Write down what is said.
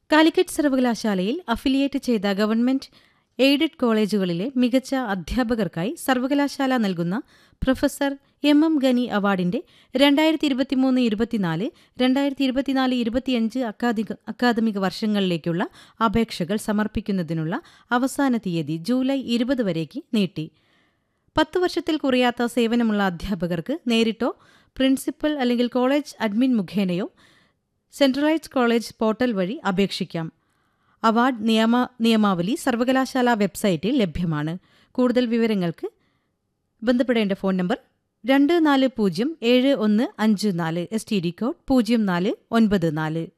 കാലിക്കറ്റ് സർവകലാശാലയിൽ അഫിലിയേറ്റ് ചെയ്ത government aided കോളേജുകളിലെ മികച്ച അധ്യാപകർക്കായി സർവകലാശാല നൽകുന്ന പ്രൊഫസർ എം എം ഗനി അവാർഡിന്റെ രണ്ടായിരത്തി ഇരുപത്തിമൂന്ന് ഇരുപത്തിനാല് രണ്ടായിരത്തി ഇരുപത്തിനാല് ഇരുപത്തിയഞ്ച് അക്കാദിക അക്കാദമിക വർഷങ്ങളിലേക്കുള്ള അപേക്ഷകൾ സമർപ്പിക്കുന്നതിനുള്ള അവസാന തീയതി ജൂലൈ ഇരുപത് വരേക്ക് നീട്ടി പത്ത് വർഷത്തിൽ കുറയാത്ത സേവനമുള്ള അധ്യാപകർക്ക് നേരിട്ടോ പ്രിൻസിപ്പൽ അല്ലെങ്കിൽ കോളേജ് അഡ്മിൻ മുഖേനയോ സെൻട്രലൈസ്ഡ് കോളേജ് പോർട്ടൽ വഴി അപേക്ഷിക്കാം അവാർഡ് നിയമ നിയമാവലി സർവകലാശാല വെബ്സൈറ്റിൽ ലഭ്യമാണ് കൂടുതൽ വിവരങ്ങൾക്ക് ബന്ധപ്പെടേണ്ട ഫോൺ നമ്പർ രണ്ട് നാല് പൂജ്യം ഏഴ് ഒന്ന് അഞ്ച് നാല് എസ് ടി ഡി കോഡ് പൂജ്യം നാല് ഒൻപത് നാല്